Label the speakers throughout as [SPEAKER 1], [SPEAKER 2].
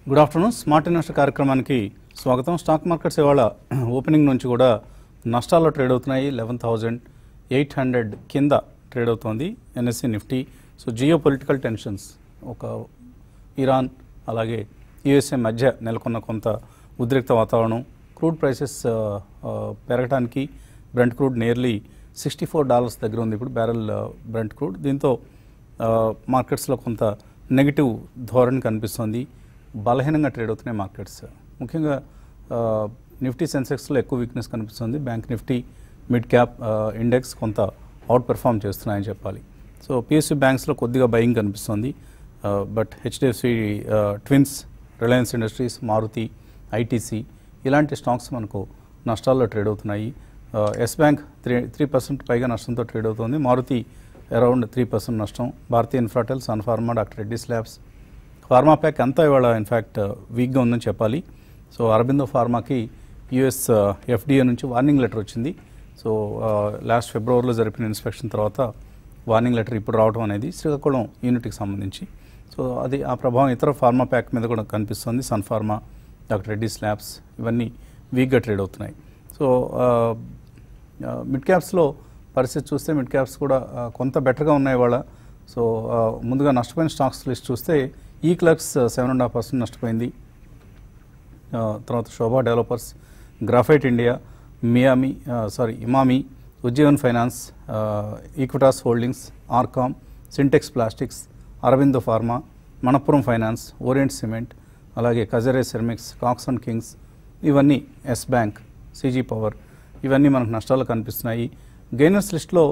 [SPEAKER 1] Good afternoon smart investor కార్యక్రమానికి స్వాగతం stock markets ఇవాళ ఓపెనింగ్ నుంచి కూడా నష్టాల్లో ట్రేడ్ అవుతున్నాయి లెవెన్ థౌజండ్ ఎయిట్ హండ్రెడ్ కింద ట్రేడ్ అవుతోంది NSC Nifty so geopolitical tensions ఒక ఇరాన్ అలాగే యుఎస్ఏ మధ్య నెలకొన్న కొంత ఉద్రిక్త వాతావరణం క్రూడ్ ప్రైసెస్ ఆ, ఆ, పెరగడానికి Brent crude nearly sixty four dollars దగ్గర ఉంది ఇప్పుడు బ్యారెల్ బ్రెంట్ క్రూడ్ దీంతో ఆ, మార్కెట్స్లో కొంత నెగిటివ్ ధోరణి కనిపిస్తుంది బలహీనంగా ట్రేడ్ అవుతున్నాయి మార్కెట్స్ ముఖ్యంగా ఆ, నిఫ్టీ సెన్సెక్స్లో ఎక్కువ వీక్నెస్ కనిపిస్తుంది బ్యాంక్ నిఫ్టీ మిడ్ క్యాప్ ఆ, ఇండెక్స్ కొంత అవుట్ పెర్ఫామ్ చేస్తున్నాయని చెప్పాలి సో పిఎస్యూ బ్యాంక్స్లో కొద్దిగా బయింగ్ కనిపిస్తుంది ఆ, బట్ హెచ్డిఎఫ్సి ఆ, twins Reliance Industries Maruti ITC ఇలాంటి స్టాక్స్ మనకు నష్టాల్లో ట్రేడ్ అవుతున్నాయి ఆ, Yes Bank three three percent పైగా నష్టంతో ట్రేడ్ అవుతుంది మారుతి అరౌండ్ త్రీ పర్సెంట్ నష్టం Bharti Infratel Sun Pharma doctor Reddy's labs pharma pack అంతా ఇవాళ ఇన్ఫ్యాక్ట్ వీక్గా ఉందని చెప్పాలి సో అరబిందో ఫార్మాకి యుఎస్ ఎఫ్డిఏ నుంచి వార్నింగ్ లెటర్ వచ్చింది సో లాస్ట్ ఫిబ్రవరిలో జరిపిన ఇన్స్పెక్షన్ తర్వాత వార్నింగ్ లెటర్ ఇప్పుడు రావడం అనేది శ్రీకాకుళం యూనిట్కి సంబంధించి సో అది ఆ ప్రభావం ఇతర ఫార్మా ప్యాక్ మీద కూడా కనిపిస్తుంది Sun Pharma doctor Reddy's labs ఇవన్నీ వీక్గా ట్రేడ్ అవుతున్నాయి సో మిడ్ క్యాప్స్లో పరిస్థితి చూస్తే మిడ్ క్యాప్స్ కూడా ఆ, కొంత బెటర్గా ఉన్నాయి వాళ్ళ సో ఆ, ముందుగా నష్టపోయిన స్టాక్స్ లిస్ట్ చూస్తే ఈ క్లర్క్స్ సెవెన్ అండ్ హాఫ్ పర్సెంట్ నష్టపోయింది ఆ, తర్వాత Shobha Developers Graphite India Miami sorry Emami Ujjivan Finance ఆ, Equitas Holdings RCom Sintex Plastics Aurobindo Pharma Manappuram Finance Orient Cement అలాగే Kajaria Ceramics Cox and Kings ఇవన్నీ ఎస్ బ్యాంక్ సీజీ పవర్ ఇవన్నీ మనకు నష్టాలు కనిపిస్తున్నాయి గెయినర్స్ లిస్ట్లో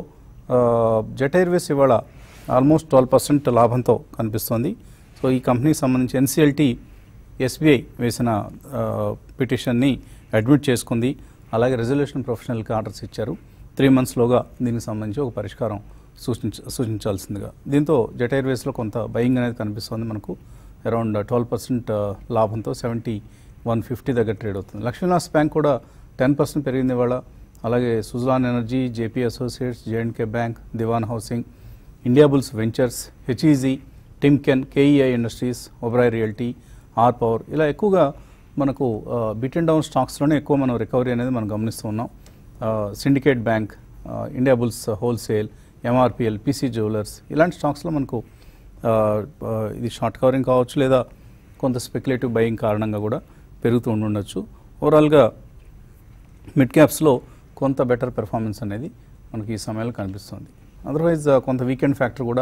[SPEAKER 1] జెట్ ఎయిర్వేస్ ఇవాళ ఆల్మోస్ట్ ట్వెల్వ్ పర్సెంట్ లాభంతో కనిపిస్తోంది సో ఈ కంపెనీకి సంబంధించి ఎన్సీఎల్టీ ఎస్బీఐ వేసిన ఆ, పిటిషన్ని అడ్మిట్ చేసుకుంది అలాగే రెజల్యూషన్ ప్రొఫెషనల్కి ఆర్డర్స్ ఇచ్చారు త్రీ మంత్స్లోగా దీనికి సంబంధించి ఒక పరిష్కారం సూచించ సూచించాల్సిందిగా దీంతో జెట్ ఎయిర్వేస్లో కొంత బయింగ్ అనేది కనిపిస్తుంది మనకు అరౌండ్ ట్వెల్వ్ పర్సెంట్ లాభంతో సెవెంటీ వన్ ఫిఫ్టీ దగ్గర ట్రేడ్ అవుతుంది లక్ష్మీనాథ్ బ్యాంక్ కూడా టెన్ పర్సెంట్ పెరిగింది ఇవాళ అలాగే Suzlon Energy JP Associates J and K Bank Dewan Housing Indiabulls Ventures HEG Timken KEI Industries Oberoi Realty R Power ఇలా ఎక్కువగా మనకు బిట్ అండ్ డౌన్ స్టాక్స్లోనే ఎక్కువ మనం రికవరీ అనేది మనం గమనిస్తూ ఉన్నాం Syndicate Bank Indiabulls wholesale MRPL PC Jewellers ఇలాంటి స్టాక్స్లో మనకు ఆ, ఆ, ఇది షార్ట్ కవరింగ్ కావచ్చు లేదా కొంత స్పెక్యులేటివ్ బయింగ్ కారణంగా కూడా పెరుగుతూ ఉండుండొచ్చు ఓవరాల్గా మిడ్ క్యాప్స్లో కొంత బెటర్ పెర్ఫార్మెన్స్ అనేది మనకి ఈ సమయంలో కనిపిస్తుంది అదర్వైజ్ కొంత వీకెండ్ ఫ్యాక్టర్ కూడా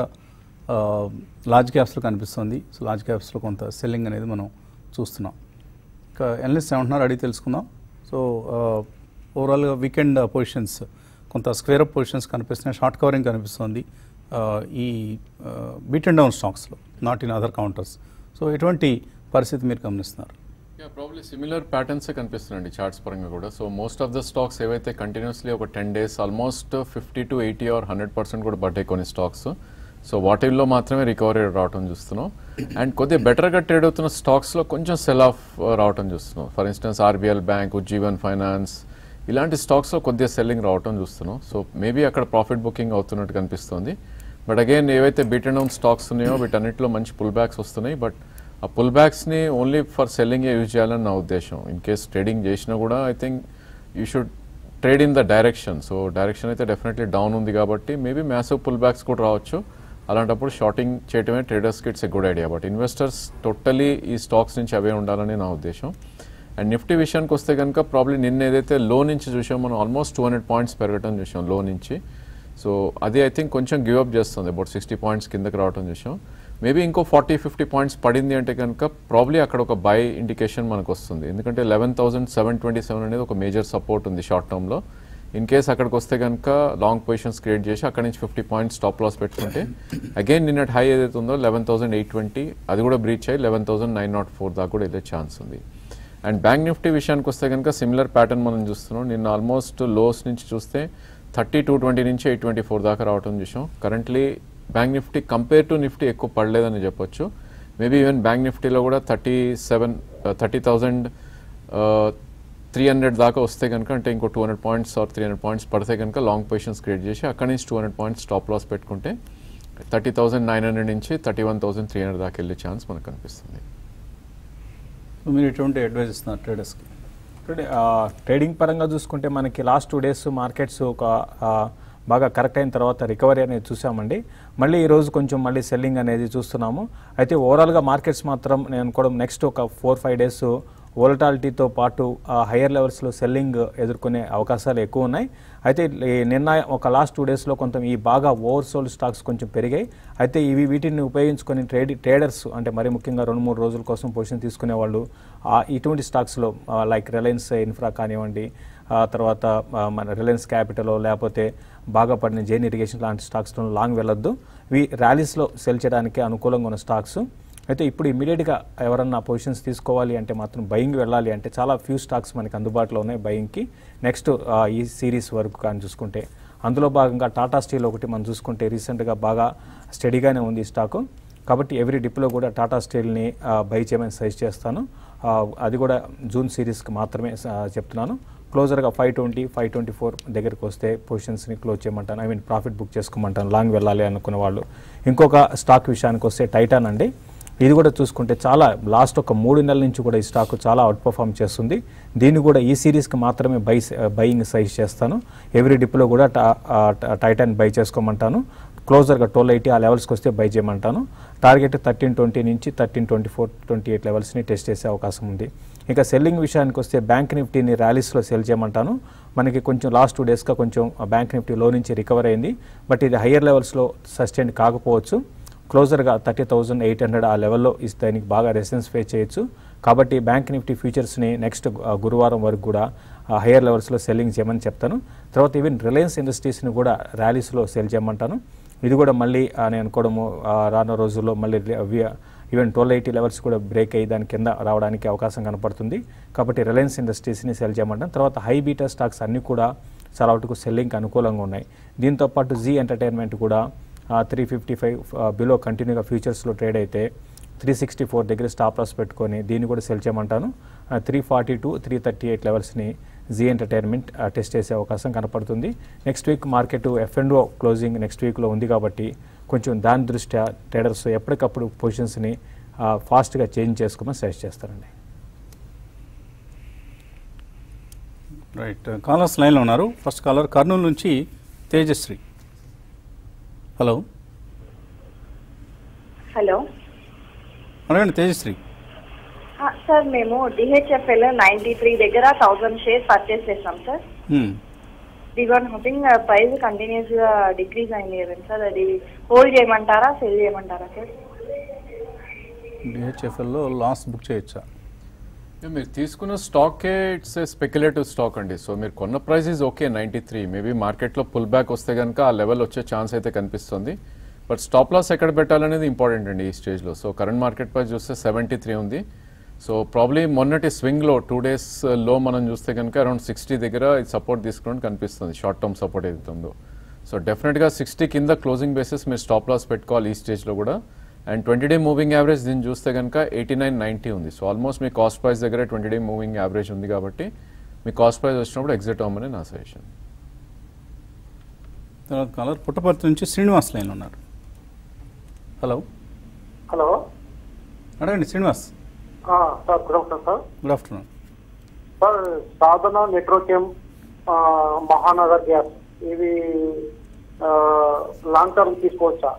[SPEAKER 1] లార్జ్ క్యాప్స్లో కనిపిస్తుంది సో లార్జ్ క్యాప్స్లో కొంత సెల్లింగ్ అనేది మనం చూస్తున్నాం ఇంకా ఎనలిస్ట్ ఏమంటున్నారు అడిగి తెలుసుకుందాం సో ఓవరాల్గా వీకెండ్ పొజిషన్స్ కొంత స్క్వేర్ అప్ పొజిషన్స్ కనిపిస్తున్నాయి షార్ట్ కవరింగ్ కనిపిస్తుంది ఆ, ఈ బీట్ అండ్ డౌన్ స్టాక్స్లో not in other counters so ఎటువంటి పరిస్థితి మీరు గమనిస్తున్నారు
[SPEAKER 2] యా ప్రాబ్లీ సిమిలర్ ప్యాటర్న్సే కనిపిస్తున్నాయండి చార్ట్స్ పరంగా కూడా so most of the stocks ఏవైతే కంటిన్యూస్లీ ఒక ten days almost fifty to eighty or hundred percent కూడా పడ్డాయి కొన్ని స్టాక్స్ సో వాటిల్లో మాత్రమే రికవరీ రావటం చూస్తున్నాం అండ్ కొద్దిగా బెటర్గా ట్రేడ్ అవుతున్న స్టాక్స్లో కొంచెం సెల్ ఆఫ్ రావటం చూస్తున్నాం for instance RBL Bank Ujjivan Finance ఇలాంటి స్టాక్స్లో కొద్దిగా సెల్లింగ్ రావటం చూస్తున్నాం సో మేబీ అక్కడ ప్రాఫిట్ బుకింగ్ అవుతున్నట్టు కనిపిస్తుంది బట్ అగైన్ ఏవైతే బీట్ అండ్ డౌన్ స్టాక్స్ ఉన్నాయో వీటన్నిటిలో మంచి పుల్ బ్యాక్స్ వస్తున్నాయి బట్ ఆ పుల్ బ్యాక్స్ని ఓన్లీ ఫర్ సెల్లింగే యూజ్ చేయాలని నా ఉద్దేశం ఇన్ కేస్ ట్రేడింగ్ చేసినా కూడా I think you should trade in the direction so direction అయితే డెఫినెట్లీ డౌన్ ఉంది కాబట్టి మేబీ మ్యాసివ్ పుల్ బ్యాక్స్ కూడా రావచ్చు అలాంటప్పుడు షార్టింగ్ చేయటమే ట్రేడర్స్కి it's a good idea but investors totally ఈ స్టాక్స్ నుంచి అవే ఉండాలని నా ఉద్దేశం అండ్ నిఫ్టీ విషయానికి వస్తే కనుక ప్రాబ్లీ నిన్న ఏదైతే లో నుంచి చూసాం మనం ఆల్మోస్ట్ టూ హండ్రెడ్ పాయింట్స్ పెరగటం చూసాం లో నుంచి సో అది ఐ థింక్ కొంచెం గివ్ అప్ చేస్తుంది అబౌట్ సిక్స్టీ పాయింట్స్ కిందకి రావడం చూసాం మేబీ ఇంకో ఫార్టీ ఫిఫ్టీ పాయింట్స్ పడింది అంటే కనుక ప్రాబ్లీ అక్కడ ఒక బై ఇండికేషన్ మనకు వస్తుంది ఎందుకంటే eleven thousand seven twenty seven అనేది ఒక మేజర్ సపోర్ట్ ఉంది షార్ట్ టర్మ్లో ఇన్ కేస్ అక్కడికి వస్తే కనుక లాంగ్ పొజిషన్స్ క్రియేట్ చేసి అక్కడ నుంచి ఫిఫ్టీ పాయింట్స్ స్టాప్ లాస్ పెట్టుకుంటే అగైన్ నిన్నటి హై ఏదైతే ఉందో లెవెన్ థౌసండ్ ఎయిట్ ట్వంటీ అది కూడా బ్రీచ్ అయ్యి eleven thousand nine nought four దాకా కూడా వెళ్ళే ఛాన్స్ ఉంది అండ్ బ్యాంక్ నిఫ్టీ విషయానికి వస్తే కనుక సిమిలర్ ప్యాటర్న్ మనం చూస్తున్నాం నిన్న ఆల్మోస్ట్ లోస్ నుంచి చూస్తే థర్టీ టూ ట్వంటీ నుంచి ఎయిట్ ట్వంటీ ఫోర్ దాకా రావడం చూసాం currently Bank Nifty compare to Nifty ఎక్కువ పడలేదని చెప్పొచ్చు మేబీ ఈవెన్ బ్యాంక్ నిఫ్టీలో కూడా thirty seven thirty thousand three hundred దాకా వస్తే కనుక అంటే ఇంకో two hundred points or three hundred points పడితే కనుక లాంగ్ పొజిషన్స్ క్రియేట్ చేసి అక్కడి నుంచి two hundred points stop loss పెట్టుకుంటే థర్టీ థౌసండ్ నైన్ హండ్రెడ్ నుంచి thirty one thousand three hundred దాకా వెళ్ళే ఛాన్స్ మనకు కనిపిస్తుంది
[SPEAKER 1] సో మీరు ఎటువంటి అడ్వైస్ ఇస్తున్నారు ట్రేడర్స్కి
[SPEAKER 3] చూడండి, ఆ, ట్రేడింగ్ పరంగా చూసుకుంటే మనకి లాస్ట్ టూ డేస్ మార్కెట్స్ ఒక ఆ, బాగా కరెక్ట్ అయిన తర్వాత రికవరీ అనేది చూసామండి మళ్ళీ ఈ రోజు కొంచెం మళ్ళీ సెల్లింగ్ అనేది చూస్తున్నాము అయితే ఓవరాల్గా మార్కెట్స్ మాత్రం నేను అనుకోవడం నెక్స్ట్ ఒక ఫోర్ ఫైవ్ డేస్ వోలటాలిటీతో పాటు హయ్యర్ లెవెల్స్లో సెల్లింగ్ ఎదుర్కొనే అవకాశాలు ఎక్కువ ఉన్నాయి అయితే ఈ నిన్న ఒక లాస్ట్ టూ డేస్లో కొంత ఈ బాగా ఓవర్సోల్డ్ స్టాక్స్ కొంచెం పెరిగాయి అయితే ఇవి వీటిని ఉపయోగించుకొని ట్రేడ్ ట్రేడర్స్ అంటే మరి ముఖ్యంగా రెండు మూడు రోజుల కోసం పొజిషన్ తీసుకునే వాళ్ళు ఆ ఇటువంటి స్టాక్స్లో లైక్ రిలయన్స్ ఇన్ఫ్రా కానివ్వండి ఆ తర్వాత ఆ, మన రిలయన్స్ క్యాపిటల్ లేకపోతే బాగా పడిన జైన్ ఇరిగేషన్ లాంటి స్టాక్స్లో లాంగ్ వెళ్ళొద్దు ఇవి ర్యాలీస్లో సెల్ చేయడానికి అనుకూలంగా ఉన్న స్టాక్స్ అయితే ఇప్పుడు ఇమీడియట్గా ఎవరన్నా పొజిషన్స్ తీసుకోవాలి అంటే మాత్రం బయింగ్ వెళ్ళాలి అంటే చాలా ఫ్యూ స్టాక్స్ మనకి అందుబాటులో ఉన్నాయి బయింగ్కి నెక్స్ట్ ఈ సిరీస్ వరకు కానీ చూసుకుంటే అందులో భాగంగా టాటా స్టీల్ ఒకటి మనం చూసుకుంటే రీసెంట్గా బాగా స్టడీగానే ఉంది ఈ స్టాకు కాబట్టి ఎవ్రీ డిప్లో కూడా టాటా స్టీల్ని బై చేయమని సజెస్ట్ చేస్తాను ఆ, అది కూడా జూన్ సిరీస్కి మాత్రమే ఆ, చెప్తున్నాను క్లోజర్గా five twenty five twenty four దగ్గరికి వస్తే పొజిషన్స్ని క్లోజ్ చేయమంటాను ఐ మీన్ ప్రాఫిట్ బుక్ చేసుకోమంటాను లాంగ్ వెళ్ళాలి అనుకునే వాళ్ళు ఇంకొక స్టాక్ విషయానికి వస్తే టైటాన్ అండి ఇది కూడా చూసుకుంటే చాలా లాస్ట్ ఒక మూడు నెలల నుంచి కూడా ఈ స్టాక్ చాలా అవుట్ పర్ఫామ్ చేస్తుంది దీన్ని కూడా ఈ సిరీస్కి మాత్రమే బై బయింగ్ సైజ్ చేస్తాను ఎవ్రీ డిప్లో కూడా టా- ఆ, ట- టైటాన్ బై చేసుకోమంటాను క్లోజర్గా ట్వెల్వ్ ఎయిటీ ఆ లెవెల్స్కి వస్తే బై చేయమంటాను టార్గెట్ థర్టీన్ ట్వంటీ నుంచి thirteen twenty four twenty eight లెవెల్స్ని టెస్ట్ చేసే అవకాశం ఉంది ఇక సెల్లింగ్ విషయానికి వస్తే బ్యాంక్ నిఫ్టీని ర్యాలీస్లో సెల్ చేయమంటాను మనకి కొంచెం లాస్ట్ టూ డేస్గా కొంచెం బ్యాంక్ నిఫ్టీ లో నుంచి రికవర్ అయింది బట్ ఇది హయ్యర్ లెవెల్స్లో సస్టైన్ కాకపోవచ్చు క్లోజర్గా థర్టీ థౌజండ్ ఎయిట్ హండ్రెడ్ ఆ లెవెల్లో ఇస్ దానికి బాగా రెసిడెన్స్ ఫేస్ చేయొచ్చు కాబట్టి బ్యాంక్ నిఫ్టీ ఫ్యూచర్స్ని నెక్స్ట్ గురువారం వరకు కూడా హయ్యర్ లెవెల్స్లో సెల్లింగ్ చేయమని చెప్తాను తర్వాత ఈవెన్ రిలయన్స్ ఇండస్ట్రీస్ని కూడా ర్యాలీస్లో సెల్ చేయమంటాను ఇది కూడా మళ్ళీ ఆ, నేను అనుకోవడము ఆ, రానున్న రోజుల్లో మళ్ళీ రి- వి- ఈవెన్ ట్వెల్వ్ ఎయిటీ లెవెల్స్ కూడా బ్రేక్ అయ్యి దాని కింద రావడానికి అవకాశం కనపడుతుంది కాబట్టి రిలయన్స్ ఇండస్ట్రీస్ని సెల్ చేయమంటాను తర్వాత హై బీటా స్టాక్స్ అన్నీ కూడా చాలా వరకు సెల్లింగ్కి అనుకూలంగా ఉన్నాయి దీంతో పాటు జీ ఎంటర్టైన్మెంట్ కూడా త్రీ ఫిఫ్టీ ఫైవ్ బిలో కంటిన్యూగా ఫ్యూచర్స్లో ట్రేడ్ అయితే త్రీ సిక్స్టీ ఫోర్ దగ్గర స్టాప్ లాస్ పెట్టుకొని దీన్ని కూడా సెల్ చేయమంటాను three forty to three thirty eight లెవెల్స్ని జీ ఎంటర్టైన్మెంట్ టెస్ట్ చేసే అవకాశం కనపడుతుంది next week market F and closing next వీక్లో ఉంది కాబట్టి కొంచెం దాని దృష్ట్యా ట్రేడర్స్ ఎప్పటికప్పుడు పొజిషన్స్ని ఫాస్ట్గా చేంజ్ చేసుకోమని సజెస్ట్ చేస్తారండి
[SPEAKER 1] రైట్ కాలర్స్ లైన్లో ఉన్నారు ఫస్ట్ కాలర్ కర్నూలు నుంచి తేజశ్రీ హలో
[SPEAKER 4] హలో
[SPEAKER 1] అడగండి తేజశ్రీ
[SPEAKER 4] ఆ, సార్ మేము డిహెచ్ఎఫ్ఎల్ నైంటీ త్రీ దగ్గర థౌజండ్ షేర్ పర్చేస్ చేసాం సార్
[SPEAKER 1] హ్మ్.
[SPEAKER 4] దివన్ హోపింగ్ ప్రైస్ కంటిన్యూస్ గా డిక్రీజ్ అయింది కదండి సార్ అది హోల్డ్ చేయమంటారా సెల్ చేయమంటారా సార్
[SPEAKER 1] డిహెచ్ఎఫ్ఎల్లో లాస్ బుక్ చేయొచ్చా
[SPEAKER 2] Yeah, మీరు తీసుకున్న స్టాకే ఇట్స్ ఏ స్పెక్యులేటివ్ స్టాక్ అండి సో మీరు కొన్న price is okay ninety three maybe మార్కెట్లో పుల్ బ్యాక్ వస్తే కనుక ఆ లెవెల్ వచ్చే ఛాన్స్ అయితే కనిపిస్తుంది బట్ స్టాప్ లాస్ ఎక్కడ పెట్టాలనేది ఇంపార్టెంట్ అండి ఈ స్టేజ్లో సో కరెంట్ మార్కెట్ ప్రైస్ చూస్తే సెవెంటీ త్రీ ఉంది సో ప్రాబ్లీ మొన్నటి స్వింగ్లో టూ డేస్ లో మనం చూస్తే కనుక అరౌండ్ సిక్స్టీ దగ్గర ఇది సపోర్ట్ తీసుకుని కనిపిస్తుంది షార్ట్ టర్మ్ సపోర్ట్ ఏదైతే ఉందో సో డెఫినెట్గా సిక్స్టీ కింద క్లోజింగ్ బేసిస్ మీరు స్టాప్ లాస్ పెట్టుకోవాలి ఈ స్టేజ్లో కూడా and twenty day moving average దీన్ని చూస్తే కనుక ఎయిటీ నైన్ నైంటీ ఉంది సో ఆల్మోస్ట్ మీ కాస్ట్ ప్రైస్ దగ్గర ట్వంటీ డే మూవింగ్ యావరేజ్ ఉంది కాబట్టి మీ కాస్ట్ ప్రైస్ వచ్చినప్పుడు ఎగ్జిట్ అవ్వమని నా సజెషన్
[SPEAKER 1] తర్వాత కాలర్ పుట్టపర్తి నుంచి శ్రీనివాస్ లైన్లో ఉన్నారు హలో
[SPEAKER 5] హలో
[SPEAKER 1] అడగండి శ్రీనివాస్
[SPEAKER 5] ఆ, sir good afternoon sir
[SPEAKER 1] good afternoon
[SPEAKER 5] sir Sadhana Nitrochem ఆ, మహానగర్ గ్యాస్ ఇవి ఆ, లాంగ్ టర్మ్ తీసుకోవచ్చా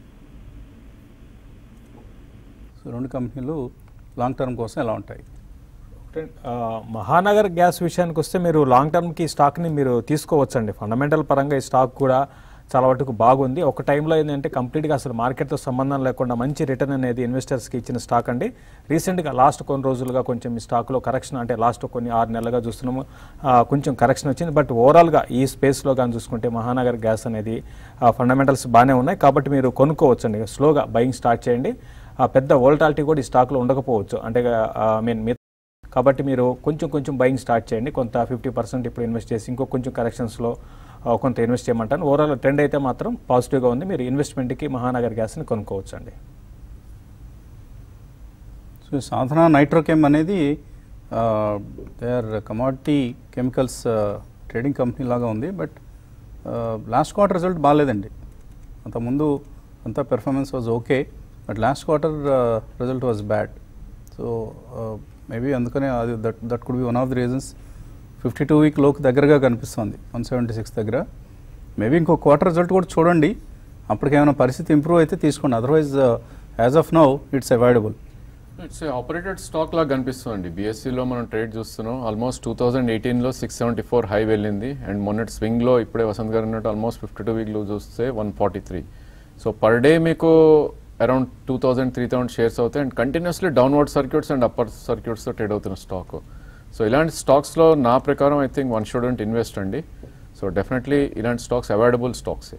[SPEAKER 1] సో రెండు కంపెనీలు లాంగ్ టర్మ్ కోసం ఎలా ఉంటాయి
[SPEAKER 3] ఆ, మహానగర్ గ్యాస్ విషయానికి వస్తే మీరు లాంగ్ టర్మ్కి స్టాక్ని మీరు తీసుకోవచ్చండి ఫండమెంటల్ పరంగా ఈ స్టాక్ కూడా చాలా వరకు బాగుంది ఒక టైంలో ఏంటంటే కంప్లీట్గా అసలు మార్కెట్తో సంబంధం లేకుండా మంచి రిటర్న్ అనేది ఇన్వెస్టర్స్కి ఇచ్చిన స్టాక్ అండి రీసెంట్గా లాస్ట్ కొన్ని రోజులుగా కొంచెం ఈ స్టాక్లో కరెక్షన్ అంటే లాస్ట్ కొన్ని ఆరు నెలలుగా చూస్తున్నాము ఆ, కొంచెం కరెక్షన్ వచ్చింది బట్ ఓవరాల్గా ఈ స్పేస్లో కానీ చూసుకుంటే మహానగర్ గ్యాస్ అనేది ఫండమెంటల్స్ బాగానే ఉన్నాయి కాబట్టి మీరు కొనుక్కోవచ్చండి స్లోగా బయింగ్ స్టార్ట్ చేయండి ఆ, పెద్ద వోల్టాలిటీ కూడా ఈ స్టాక్లో ఉండకపోవచ్చు అంటే ఐ మీన్ కాబట్టి మీరు కొంచెం కొంచెం బయింగ్ స్టార్ట్ చేయండి కొంత ఫిఫ్టీ పర్సెంట్ ఇప్పుడు ఇన్వెస్ట్ చేసి ఇంకో కొంచెం కరెక్షన్స్లో కొంత ఇన్వెస్ట్ చేయమంటాను ఓవరాల్ ట్రెండ్ అయితే మాత్రం పాజిటివ్గా ఉంది మీరు ఇన్వెస్ట్మెంట్కి మహానగర్ గ్యాస్ని కొనుక్కోవచ్చు అండి
[SPEAKER 1] సో సాధన నైట్రోకెమ్ అనేది they are commodity chemicals trading company లాగా ఉంది బట్ లాస్ట్ క్వార్టర్ రిజల్ట్ బాగాలేదండి అంతకుముందు అంతా performance was okay but last quarter result was bad so maybe అందుకనే అది that that could be one of the reasons fifty two week లోకి దగ్గరగా కనిపిస్తుంది వన్ సెవెంటీ సిక్స్ దగ్గర మేబీ ఇంకో క్వార్టర్ రిజల్ట్ కూడా చూడండి అప్పటికేమైనా పరిస్థితి ఇంప్రూవ్ అయితే తీసుకోండి otherwise as of now it's avoidable
[SPEAKER 2] it's operated stock లాగా కనిపిస్తుంది బీఎస్సీలో మనం ట్రేడ్ చూస్తున్నాం ఆల్మోస్ట్ టూ థౌసండ్ ఎయిటీన్లో సిక్స్ సెవెంటీ ఫోర్ హై వెళ్ళింది అండ్ మొన్నటి స్వింగ్లో ఇప్పుడే వసంత్ గారు అన్నట్టు ఆల్మోస్ట్ ఫిఫ్టీ టూ వీక్లో చూస్తే one forty three so per day మీకు around two thousand three thousand shares అవుతాయి and continuously downward circuits and upper సర్క్యూట్స్తో ట్రేడ్ అవుతున్న స్టాక్ సో ఇలాంటి స్టాక్స్లో నా ప్రకారం I think one shouldn't invest అండి సో డెఫినెట్లీ ఇలాంటి స్టాక్స్ అవైలబుల్ స్టాక్సే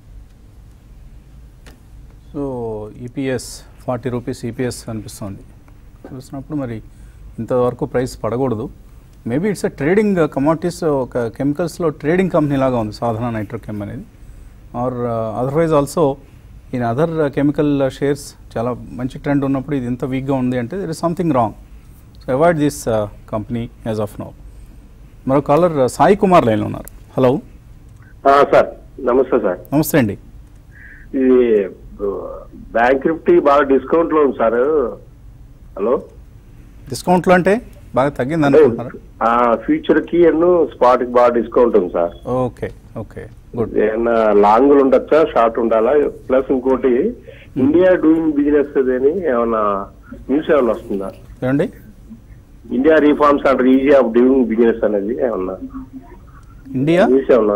[SPEAKER 1] so EPS forty rupees EPS అనిపిస్తుంది చూసినప్పుడు మరి ఇంతవరకు ప్రైస్ పడకూడదు maybe it's a trading commodities ఒక కెమికల్స్లో ట్రేడింగ్ కంపెనీ లాగా ఉంది సాధన నైట్రోకెమ్ అనేది are otherwise also in other chemical shares చాలా మంచి ట్రెండ్ ఉన్నప్పుడు ఇది ఇంత వీక్గా ఉంది అంటే there is something wrong so avoid this company as of now మరో కాలర్ సాయి కుమార్ లైన్లో ఉన్నారు హలో
[SPEAKER 6] ఆ, సార్ నమస్తే సార్
[SPEAKER 1] నమస్తే అండి
[SPEAKER 6] ఇది బ్యాంక్ నిఫ్టీ బాగా డిస్కౌంట్ లో ఉంది సార్ హలో
[SPEAKER 1] డిస్కౌంట్లో అంటే బాగా తగ్గింది అనుకుంటున్నారా
[SPEAKER 6] ఆ ఫ్యూచర్ కి అన్ను స్పాట్ కి బాగా డిస్కౌంట్ ఉంది సార్
[SPEAKER 1] ఓకే ఓకే గుడ్
[SPEAKER 6] ఏమన్నా లాంగ్ ఉండొచ్చా షార్ట్ ఉండాలా ప్లస్ ఇంకోటి ఇండియా డూయింగ్ బిజినెస్ అని ఏమన్నా న్యూస్ ఏమన్నా వస్తుందా
[SPEAKER 1] ఏమండి
[SPEAKER 6] ఇండియా రీఫార్మ్స్ అంటారు ఈజీ ఆఫ్ డూయింగ్ బిజినెస్ అనేది ఏమన్నా
[SPEAKER 1] ఇండియా
[SPEAKER 6] న్యూస్ ఏమన్నా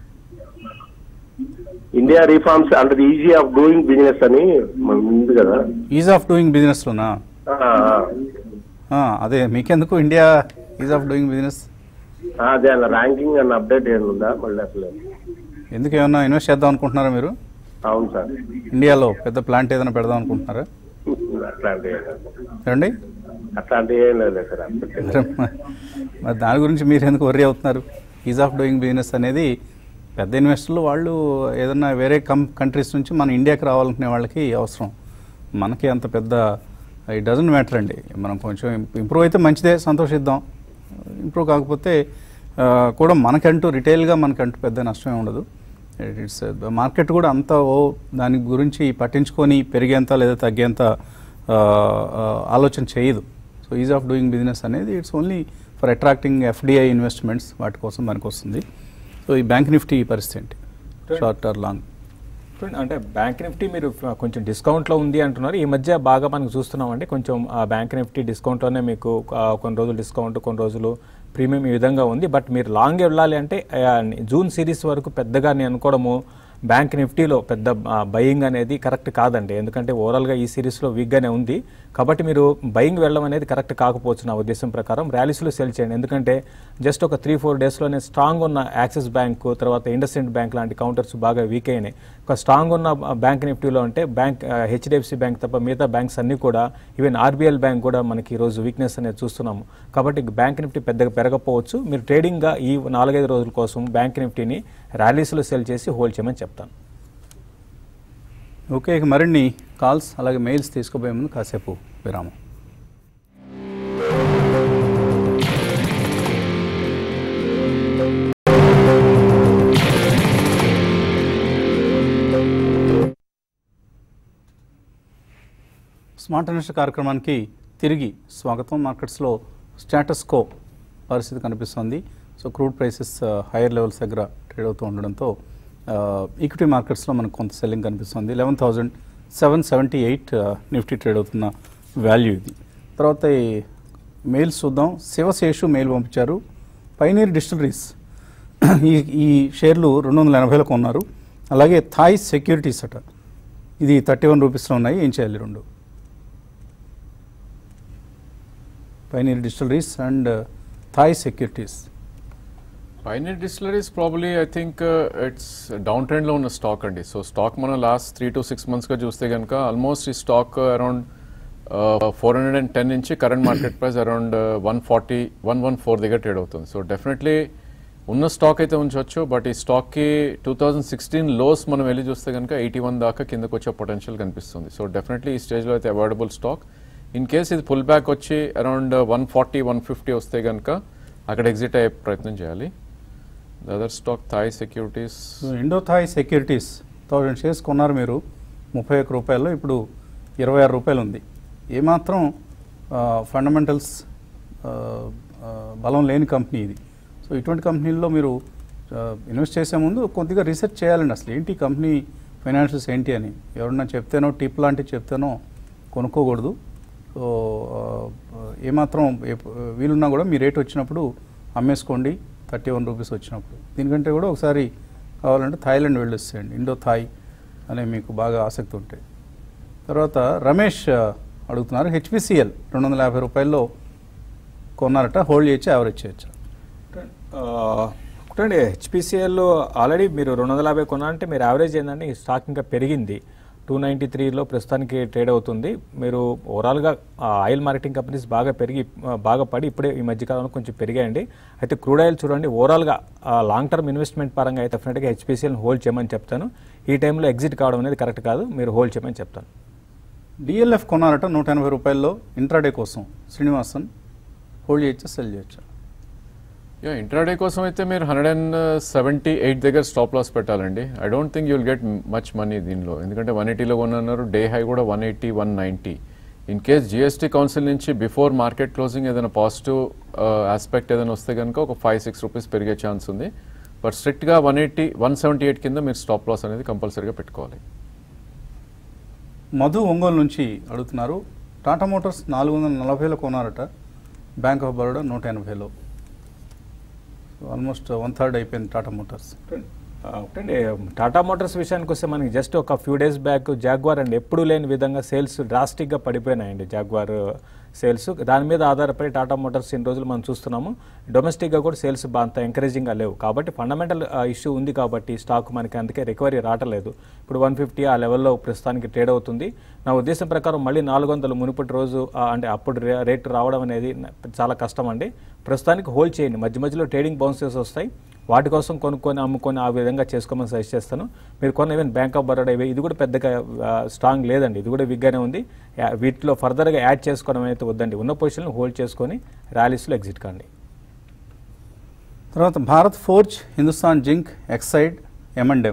[SPEAKER 6] ఇండియా రీఫార్మ్స్ అంటారు ఈజీ ఆఫ్ డూయింగ్ బిజినెస్ అని మనకు ఉంది కదా
[SPEAKER 1] ఈజ్ ఆఫ్ డూయింగ్ బిజినెస్లోనా
[SPEAKER 6] ఆ, ఆ.
[SPEAKER 1] అదే మీకెందుకు India ease of doing business
[SPEAKER 6] ఆ, అదే అన్న ర్యాంకింగ్ అన్న అప్డేట్ ఏమైనా ఉందా మళ్ళీ అసలు
[SPEAKER 1] ఎందుకు ఏమన్నా ఇన్వెస్ట్ చేద్దాం అనుకుంటున్నారా మీరు
[SPEAKER 6] అవును సార్
[SPEAKER 1] ఇండియాలో పెద్ద ప్లాంట్ ఏదైనా పెడదాం అనుకుంటున్నారా
[SPEAKER 6] అట్లాంటివి
[SPEAKER 1] ఏమండి
[SPEAKER 6] అట్లాంటివి ఏం లేదు సార్ అప్పటికే.
[SPEAKER 1] మరి మరి దాని గురించి మీరు ఎందుకు వర్రీ అవుతున్నారు ఈజ్ ఆఫ్ డూయింగ్ బిజినెస్ అనేది పెద్ద ఇన్వెస్టర్లు వాళ్ళు ఏదన్నా వేరే కం కంట్రీస్ నుంచి మన ఇండియాకి రావాలనుకునే వాళ్ళకి అవసరం మనకి అంత పెద్ద ఇట్ డజంట్ మ్యాటర్ అండి మనం కొంచెం ఇంప్రూవ్ అయితే మంచిదే సంతోషిద్దాం ఇంప్రూవ్ కాకపోతే ఆ, కూడా మనకంటూ రిటైల్గా మనకంటూ పెద్ద నష్టమే ఉండదు ఇట్స్ మార్కెట్ కూడా అంత ఓ దాని గురించి పట్టించుకొని పెరిగేంత లేదా తగ్గేంత ఆ, ఆ, ఆలోచన చేయదు so ease of doing business అనేది it's only for attracting FDI investments వాటి కోసం మనకు వస్తుంది సో ఈ బ్యాంక్ నిఫ్టీ పరిస్థితి ఏంటి షార్ట్ ఆర్ లాంగ్
[SPEAKER 3] చూడండి, అంటే బ్యాంక్ నిఫ్టీ మీరు ఫ- కొంచెం డిస్కౌంట్లో ఉంది అంటున్నారు ఈ మధ్య బాగా మనకు చూస్తున్నామండి కొంచెం ఆ బ్యాంక్ నిఫ్టీ డిస్కౌంట్లోనే మీకు ఆ, కొన్ని రోజులు డిస్కౌంట్ కొన్ని రోజులు ప్రీమియం ఈ విధంగా ఉంది బట్ మీరు లాంగ్ వెళ్ళాలి అంటే ఆ, జూన్ సిరీస్ వరకు పెద్దగా నేను అనుకోవడము బ్యాంక్ నిఫ్టీలో పెద్ద బయింగ్ అనేది కరెక్ట్ కాదండి ఎందుకంటే ఓవరాల్గా ఈ సిరీస్లో వీక్గానే ఉంది కాబట్టి మీరు బయింగ్ వెళ్ళడం అనేది కరెక్ట్ కాకపోవచ్చు నా ఉద్దేశం ప్రకారం ర్యాలీస్లో సెల్ చేయండి ఎందుకంటే జస్ట్ ఒక త్రీ ఫోర్ డేస్లోనే స్ట్రాంగ్ ఉన్న యాక్సిస్ బ్యాంక్ తర్వాత ఇండస్ఇండ్ బ్యాంక్ లాంటి కౌంటర్స్ బాగా వీక్ అయినాయి ఒక స్ట్రాంగ్ ఉన్న బ్యాంక్ నిఫ్టీలో అంటే బ్యాంక్ హెచ్డిఎఫ్సి బ్యాంక్ తప్ప మిగతా బ్యాంక్స్ అన్నీ కూడా ఈవెన్ ఆర్బీఎల్ బ్యాంక్ కూడా మనకి ఈరోజు వీక్నెస్ అనేది చూస్తున్నాము కాబట్టి బ్యాంక్ నిఫ్టీ పెద్దగా పెరగకపోవచ్చు మీరు ట్రేడింగ్గా ఈ నాలుగైదు రోజుల కోసం బ్యాంక్ నిఫ్టీని ర్యాలీస్లో సెల్ చేసి హోల్డ్ చేయమని చెప్తాను
[SPEAKER 1] ఓకే ఇక మరిన్ని కాల్స్ అలాగే మెయిల్స్ తీసుకోబోయే ముందు కాసేపు విరామం స్మార్ట్ ఇన్వెస్టర్ కార్యక్రమానికి తిరిగి స్వాగతం మార్కెట్స్లో స్టేటస్ కో పరిస్థితి కనిపిస్తుంది so crude prices higher levels దగ్గర ట్రేడ్ అవుతూ ఉండడంతో ఈక్విటీ మార్కెట్స్లో మనకు కొంత సెల్లింగ్ కనిపిస్తుంది eleven thousand seven seventy eight Nifty trade అవుతున్న వాల్యూ ఇది తర్వాత ఈ మెయిల్స్ చూద్దాం శివశేషు మెయిల్ పంపించారు పైనీర్ డిస్టిలరీస్ ఈ ఈ షేర్లు రెండు వందల ఎనభైలో కొన్నారు అలాగే థాయ్ సెక్యూరిటీస్ అట ఇది థర్టీ వన్ రూపీస్లో ఉన్నాయి ఏం చేయాలి రెండు Pioneer Distilleries and Thai Securities
[SPEAKER 2] Pioneer Distilleries probably I think it's down ట్రెండ్లో ఉన్న స్టాక్ అండి సో స్టాక్ మనం లాస్ట్ త్రీ టు సిక్స్ మంత్స్గా చూస్తే కనుక ఆల్మోస్ట్ ఈ stock around four hundred and ten నుంచి current market price around one forty one one four దగ్గర ట్రేడ్ అవుతుంది సో డెఫినెట్లీ ఉన్న స్టాక్ అయితే ఉంచవచ్చు బట్ ఈ స్టాక్కి టూ థౌజండ్ సిక్స్టీన్ లోస్ మనం వెళ్ళి చూస్తే కనుక ఎయిటీ వన్ దాకా కిందకు వచ్చే పొటెన్షియల్ కనిపిస్తుంది సో డెఫినెట్లీ ఈ స్టేజ్లో అయితే అవైలబుల్ స్టాక్ ఇన్ కేస్ ఇది పుల్ బ్యాక్ వచ్చి around one forty one fifty వస్తే కనుక అక్కడ ఎగ్జిట్ అయ్యే ప్రయత్నం చేయాలి the other stock Thai Securities
[SPEAKER 1] Indo Thai Securities thousand shares కొన్నారు మీరు ముప్పై ఒక్క రూపాయల్లో ఇప్పుడు ఇరవై ఆరు రూపాయలు ఉంది ఏమాత్రం ఫండమెంటల్స్ ఆ, ఆ, బలం లేని కంపెనీ ఇది సో ఇటువంటి కంపెనీల్లో మీరు ఇన్వెస్ట్ చేసే ముందు కొద్దిగా రీసెర్చ్ చేయాలండి అసలు ఏంటి కంపెనీ ఫైనాన్షియల్స్ ఏంటి అని ఎవరన్నా చెప్తేనో టిప్ లాంటివి చెప్తేనో కొనుక్కోకూడదు సో ఆ, ఏమాత్రం ఏ- వీలున్నా కూడా మీ రేట్ వచ్చినప్పుడు అమ్మేసుకోండి థర్టీ వన్ రూపీస్ వచ్చినప్పుడు దీనికంటే కూడా ఒకసారి కావాలంటే థాయిలాండ్ వెళ్ళొచ్చేయండి ఇండో థాయ్ అనే మీకు బాగా ఆసక్తి ఉంటాయి తర్వాత రమేష్ ఆ, అడుగుతున్నారు హెచ్పిసిఎల్ రెండు వందల యాభై రూపాయల్లో కొన్నారట హోల్డ్ చేయొచ్చు యావరేజ్ చేయొచ్చు
[SPEAKER 3] ఒకటండి హెచ్పిసిఎల్ ఆల్రెడీ మీరు రెండు వందల యాభై కొన్నారంటే మీరు యావరేజ్ ఏంటంటే ఈ స్టాక్ ఇంకా పెరిగింది టూ నైంటీ త్రీలో ప్రస్తుతానికి ట్రేడ్ అవుతుంది మీరు ఓవరాల్గా ఆయిల్ మార్కెటింగ్ కంపెనీస్ బాగా పెరిగి ఆ, బాగా పడి ఇప్పుడే ఈ మధ్యకాలంలో కొంచెం పెరిగాయండి అయితే క్రూడ్ ఆయిల్ చూడండి ఓవరాల్గా లాంగ్ టర్మ్ ఇన్వెస్ట్మెంట్ పరంగా అయితే డెఫినెట్గా హెచ్పిసిఎల్ని హోల్డ్ చేయమని చెప్తాను ఈ టైంలో ఎగ్జిట్ కావడం అనేది కరెక్ట్ కాదు మీరు హోల్డ్ చేయమని చెప్తాను
[SPEAKER 1] డిఎల్ఎఫ్ కొన్నారట నూట ఎనభై రూపాయల్లో ఇంట్రాడే కోసం శ్రీనివాసన్ హోల్డ్ చేయొచ్చా సెల్ చేయొచ్చా
[SPEAKER 2] యా ఇంట్రాడే కోసం అయితే మీరు హండ్రెడ్ అండ్ సెవెంటీ ఎయిట్ దగ్గర స్టాప్ లాస్ పెట్టాలండి I don't think you'll get much money దీనిలో ఎందుకంటే వన్ ఎయిటీలో కొన్నారు డే హై కూడా one eighty one ninety in case GST council నుంచి బిఫోర్ మార్కెట్ క్లోజింగ్ ఏదైనా పాజిటివ్ ఆస్పెక్ట్ ఏదైనా వస్తే కనుక ఒక ఫైవ్ సిక్స్ రూపీస్ పెరిగే ఛాన్స్ ఉంది బట్ స్ట్రిక్ట్గా one eighty one seventy eight కింద మీరు స్టాప్ లాస్ అనేది కంపల్సరీగా పెట్టుకోవాలి
[SPEAKER 1] మధు ఒంగోలు నుంచి అడుగుతున్నారు టాటా మోటార్స్ నాలుగు వందల నలభైలో కొన్నారట బ్యాంక్ ఆఫ్ బరోడా నూట ఎనభైలో ఆల్మోస్ట్ వన్ థర్డ్ అయిపోయింది టాటా మోటార్స్
[SPEAKER 3] ఆ, ఒకటండి టాటా మోటార్స్ విషయానికి వస్తే మనకి జస్ట్ ఒక ఫ్యూ డేస్ బ్యాక్ జాగ్వార్ అండి ఎప్పుడు లేని విధంగా సేల్స్ డ్రాస్టిక్గా పడిపోయినాయండి జాగ్వార్ సేల్స్ దాని మీద ఆధారపడి టాటా మోటార్స్ ఇన్ని రోజులు మనం చూస్తున్నాము డొమెస్టిక్గా కూడా సేల్స్ అంత ఎంకరేజింగ్గా లేవు కాబట్టి ఫండమెంటల్ ఇష్యూ ఉంది కాబట్టి స్టాక్ మనకి అందుకే రికవరీ రావట్లేదు ఇప్పుడు వన్ ఫిఫ్టీ ఆ లెవెల్లో ప్రస్తుతానికి ట్రేడ్ అవుతుంది నా ఉద్దేశం ప్రకారం మళ్ళీ నాలుగు వందలు మునుపటి రోజు ఆ, అంటే అప్పుడు రే- రేటు రావడం అనేది న- చాలా కష్టం అండి ప్రస్తుతానికి హోల్డ్ చేయండి మధ్య మధ్యలో ట్రేడింగ్ బౌన్సెస్ వస్తాయి వాటి కోసం కొనుక్కొని అమ్ముకొని ఆ విధంగా చేసుకోమని సజెస్ట్ చేస్తాను మీరు కొన్న ఈవెన్ బ్యాంక్ ఆఫ్ బరోడా ఇవి ఇది కూడా పెద్దగా స్ట్రాంగ్ లేదండి ఇది కూడా విగ్గానే ఉంది యా- వీటిలో ఫర్దర్గా యాడ్ చేసుకోవడం అయితే వద్దండి ఉన్న పొజిషన్లో హోల్డ్ చేసుకొని ర్యాలీస్లో ఎగ్జిట్ కాండి
[SPEAKER 1] తర్వాత Bharat Forge Hindustan Zinc Exide M and M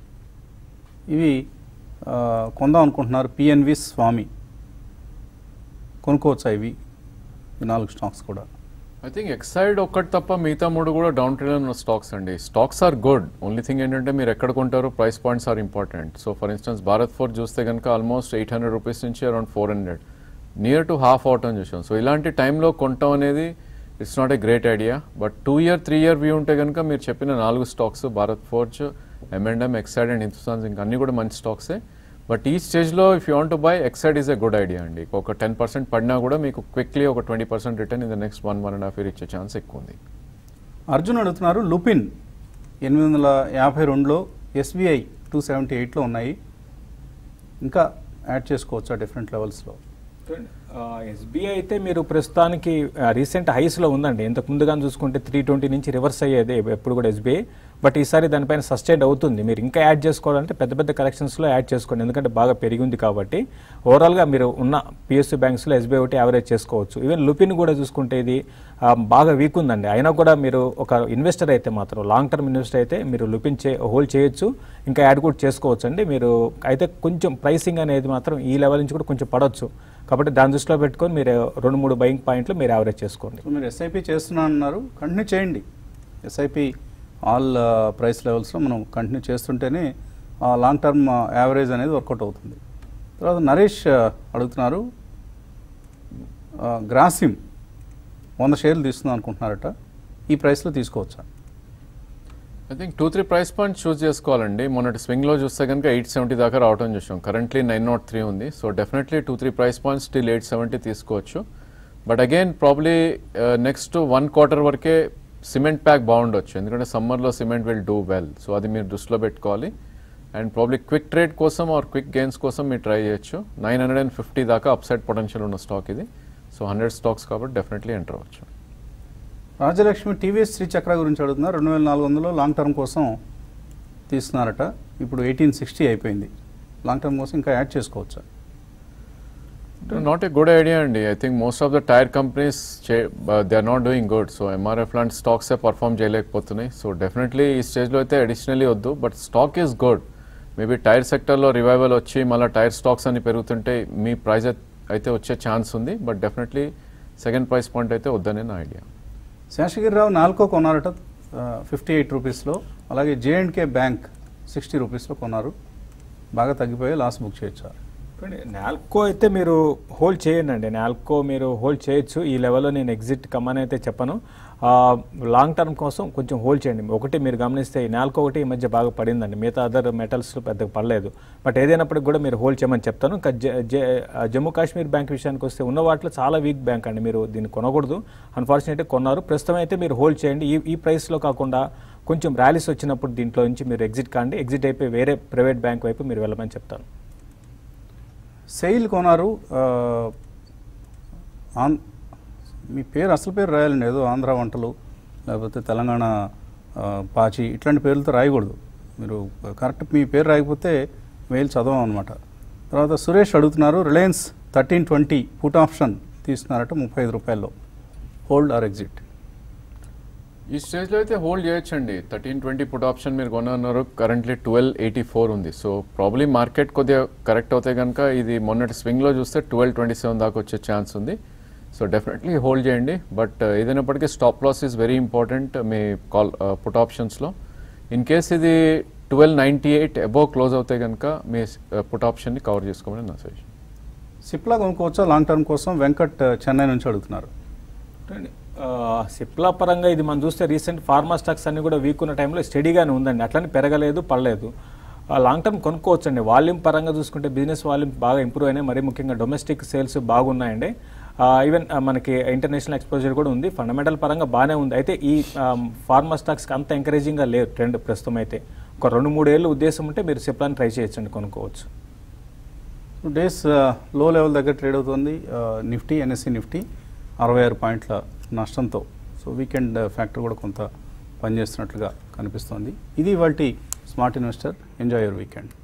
[SPEAKER 1] ఇవి ఆ, కొందాం అనుకుంటున్నారు పిఎన్వి స్వామి కొనుక్కోవచ్చా ఇవి ఈ నాలుగు స్టాక్స్ కూడా
[SPEAKER 2] ఐ థింక్ ఎక్సైడ్ ఒక్కటి తప్ప మిగతా మూడు కూడా డౌన్ ట్రెండ్ ఉన్న స్టాక్స్ అండి stocks are good only thing ఏంటంటే మీరు ఎక్కడ కొంటారో price points are important so for instance Bharat Forge చూస్తే కనుక ఆల్మోస్ట్ ఎయిట్ హండ్రెడ్ రూపీస్ నుంచి around four hundred near to half out అని చూసాం సో ఇలాంటి టైంలో కొనటం అనేది it's not a great idea but two year three year view ఉంటే కనుక మీరు చెప్పిన నాలుగు stocks Bharat Forge M and M Exide and Hindustan ఇంకా అన్ని కూడా మంచి స్టాక్సే బట్ ఈ స్టేజ్లో if you want to buy Exide is a good idea అండి ఒక టెన్ పర్సెంట్ పడినా కూడా మీకు క్విక్లీ ఒక twenty percent return in the next one one and half year ఇచ్చే ఛాన్స్ ఎక్కువ ఉంది
[SPEAKER 1] అర్జున్ అడుగుతున్నారు లుపిన్ ఎనిమిది వందల యాభై రెండులో ఎస్బీఐ టూ సెవెంటీ ఎయిట్లో ఉన్నాయి ఇంకా యాడ్ చేసుకోవచ్చా డిఫరెంట్ లెవెల్స్లో
[SPEAKER 3] ఎస్బీఐ అయితే మీరు ప్రస్తుతానికి రీసెంట్ హైస్లో ఉందండి ఇంతకు ముందుగా చూసుకుంటే త్రీ ట్వంటీ నుంచి రివర్స్ అయ్యేది ఎప్పుడు కూడా ఎస్బీఐ బట్ ఈసారి దానిపైన సస్టైన్ అవుతుంది మీరు ఇంకా యాడ్ చేసుకోవాలంటే పెద్ద పెద్ద కలెక్షన్స్లో యాడ్ చేసుకోండి ఎందుకంటే బాగా పెరిగింది కాబట్టి ఓవరాల్గా మీరు ఉన్న పిఎస్సీ బ్యాంక్స్లో ఎస్బీఐ ఒకటి యావరేజ్ చేసుకోవచ్చు ఈవెన్ లుపిన్ కూడా చూసుకుంటే ఇది ఆ, బాగా వీక్ ఉందండి అయినా కూడా మీరు ఒక ఇన్వెస్టర్ అయితే మాత్రం లాంగ్ టర్మ్ ఇన్వెస్టర్ అయితే మీరు లుపిన్ చే హోల్డ్ చేయొచ్చు ఇంకా యాడ్ కూడా చేసుకోవచ్చు అండి మీరు అయితే కొంచెం ప్రైసింగ్ అనేది మాత్రం ఈ లెవెల్ నుంచి కూడా కొంచెం పడవచ్చు కాబట్టి దాని దృష్టిలో పెట్టుకొని మీరు రెండు మూడు బయింగ్ పాయింట్లు మీరు యావరేజ్ చేసుకోండి
[SPEAKER 1] సో మీరు ఎస్ఐపి చేస్తున్నా అన్నారు కంటిన్యూ చేయండి ఎస్ఐపి ఆల్ ప్రైస్ లెవెల్స్లో మనం కంటిన్యూ చేస్తుంటేనే ఆ లాంగ్ టర్మ్ యావరేజ్ అనేది వర్కౌట్ అవుతుంది తర్వాత నరేష్ ఆ, అడుగుతున్నారు ఆ, గ్రాసిమ్ వంద షేర్లు తీసుకుందాం అనుకుంటున్నారట ఈ ప్రైస్లో తీసుకోవచ్చా
[SPEAKER 2] I think two three price points choose చేసుకోవాలండి మొన్నటి స్వింగ్లో చూస్తే కనుక ఎయిట్ సెవెంటీ దాకా రావటం చూసాం కరెంట్లీ నైన్ నాట్ త్రీ ఉంది so definitely two three price points still eight seventy తీసుకోవచ్చు but again probably next one quarter వరకే సిమెంట్ ప్యాక్ బాగుండొచ్చు ఎందుకంటే సమ్మర్లో cement will do well so అది మీరు దృష్టిలో పెట్టుకోవాలి అండ్ ప్రాబ్లీ క్విక్ ట్రేడ్ కోసం ఆర్ క్విక్ గెయిన్స్ కోసం మీరు ట్రై చేయొచ్చు నైన్ హండ్రెడ్ అండ్ ఫిఫ్టీ దాకా అప్సైడ్ పొటెన్షియల్ ఉన్న స్టాక్ ఇది సో హండ్రెడ్ స్టాక్స్ కాబట్టి డెఫినెట్లీ ఎంటర్ అవ్వచ్చు
[SPEAKER 1] రాజలక్ష్మి టీవీఎస్ శ్రీ చక్ర గురించి అడుగుతున్నారు రెండు వేల నాలుగు వందలు లాంగ్ టర్మ్ కోసం తీస్తున్నారట ఇప్పుడు ఎయిటీన్ సిక్స్టీ అయిపోయింది లాంగ్ టర్మ్ కోసం ఇంకా యాడ్ చేసుకోవచ్చా
[SPEAKER 2] నాట్ ఏ గుడ్ ఐడియా అండి I think most of the tyre companies they are not doing good so MRF లాంటి స్టాక్స్ పర్ఫామ్ చేయలేకపోతున్నాయి సో డెఫినెట్లీ ఈ స్టేజ్లో అయితే అడిషనలీ వద్దు but stock is good maybe tyre సెక్టర్లో రివైవల్ వచ్చి మళ్ళీ టైర్ స్టాక్స్ అని పెరుగుతుంటే మీ ప్రైస్ అయితే వచ్చే ఛాన్స్ ఉంది but definitely second price point అయితే వద్దనే నా ఐడియా
[SPEAKER 1] శేషగిరిరావు నాలుకో కొన్నారట ఫిఫ్టీ ఎయిట్ రూపీస్లో అలాగే జేఎండ్కే బ్యాంక్ సిక్స్టీ రూపీస్లో కొన్నారు బాగా తగ్గిపోయి లాస్ బుక్ చేయొచ్చు
[SPEAKER 3] చూడండి, నాల్కో అయితే మీరు హోల్డ్ చేయండి అండి నాల్కో మీరు హోల్డ్ చేయొచ్చు ఈ లెవెల్లో నేను ఎగ్జిట్ కమ్మని అయితే చెప్పను ఆ, లాంగ్ టర్మ్ కోసం కొంచెం హోల్డ్ చేయండి ఒకటి మీరు గమనిస్తే ఈ నాల్కో ఒకటి ఈ మధ్య బాగా పడిందండి మిగతా అదర్ మెటల్స్ పెద్దగా పడలేదు బట్ ఏదైనప్పటికి కూడా మీరు హోల్డ్ చేయమని చెప్తాను ఇంకా జ- జ- ఆ, జమ్మూ కాశ్మీర్ బ్యాంక్ విషయానికి వస్తే ఉన్న వాటిలో చాలా వీక్ బ్యాంక్ అండి మీరు దీన్ని కొనకూడదు అన్ఫార్చునేట్గా కొన్నారు ప్రస్తుతం అయితే మీరు హోల్డ్ చేయండి ఈ ఈ ప్రైస్లో కాకుండా కొంచెం ర్యాలీస్ వచ్చినప్పుడు దీంట్లో నుంచి మీరు ఎగ్జిట్ కాండి ఎగ్జిట్ అయిపోయి వేరే ప్రైవేట్ బ్యాంక్ వైపు మీరు వెళ్ళమని చెప్తాను
[SPEAKER 1] సెయిల్ కొన్నారు ఆ, ఆన్ మీ పేరు అసలు పేరు రాయాలండి ఏదో ఆంధ్ర వంటలు లేకపోతే తెలంగాణ ఆ, పాచి ఇట్లాంటి పేర్లతో రాయకూడదు మీరు కరెక్ట్ మీ పేరు రాయకపోతే మెయిల్ చదవం అనమాట తర్వాత సురేష్ అడుగుతున్నారు Reliance thirteen twenty put option తీస్తున్నారట ముప్పై ఐదు రూపాయల్లో హోల్డ్ ఆర్ ఎగ్జిట్
[SPEAKER 2] ఈ స్టేజ్లో అయితే హోల్డ్ చేయొచ్చండి థర్టీన్ ట్వంటీ పుట్ ఆప్షన్ మీరు కొన్నారు కరెంట్లీ ట్వెల్వ్ ఎయిటీ ఫోర్ ఉంది సో ప్రాబ్లీ మార్కెట్ కొద్దిగా కరెక్ట్ అవుతే కనుక ఇది మొన్నటి స్వింగ్లో చూస్తే ట్వెల్వ్ ట్వంటీ సెవెన్ దాకా వచ్చే ఛాన్స్ ఉంది సో డెఫినెట్లీ హోల్డ్ చేయండి బట్ ఏదైనప్పటికీ stop loss is very important మీ కాల్ పుట్ ఆప్షన్స్లో ఇన్ కేస్ ఇది twelve ninety eight above close అవుతే కనుక మీ పుట్ ఆప్షన్ని కవర్ చేసుకోమని నా సజెషన్
[SPEAKER 1] సిప్లా కొనుక్కోవచ్చా లాంగ్ టర్మ్ కోసం వెంకట్ ఆ, చెన్నై నుంచి అడుగుతున్నారు
[SPEAKER 3] చూడండి, ఆ, సిప్లా పరంగా ఇది మనం చూస్తే రీసెంట్ ఫార్మా స్టాక్స్ అన్ని కూడా వీక్ ఉన్న టైంలో స్టడీగానే ఉందండి అట్లని పెరగలేదు పడలేదు ఆ, లాంగ్ టర్మ్ కొనుక్కోవచ్చు అండి వాల్యూమ్ పరంగా చూసుకుంటే బిజినెస్ వాల్యూమ్ బాగా ఇంప్రూవ్ అయినాయి మరీ ముఖ్యంగా డొమెస్టిక్ సేల్స్ బాగున్నాయండి ఆ, ఈవెన్ ఆ, మనకి ఇంటర్నేషనల్ ఎక్స్పోజర్ కూడా ఉంది ఫండమెంటల్ పరంగా బాగానే ఉంది అయితే ఈ ఆ, ఫార్మా స్టాక్స్కి అంత ఎంకరేజింగ్గా లేవు ట్రెండ్ ప్రస్తుతం అయితే ఒక రెండు మూడు ఏళ్ళు ఉద్దేశం ఉంటే మీరు సిప్లాని ట్రై చేయొచ్చండి కొనుక్కోవచ్చు
[SPEAKER 1] డేస్ లో లెవెల్ దగ్గర ట్రేడ్ అవుతుంది ఆ, నిఫ్టీ ఎన్ఎస్సి నిఫ్టీ అరవై ఆరు పాయింట్ల నష్టంతో సో వీకెండ్ ఫ్యాక్టర్ కూడా కొంత పనిచేస్తున్నట్లుగా కనిపిస్తోంది ఇది ఇవాళ smart investor enjoy your weekend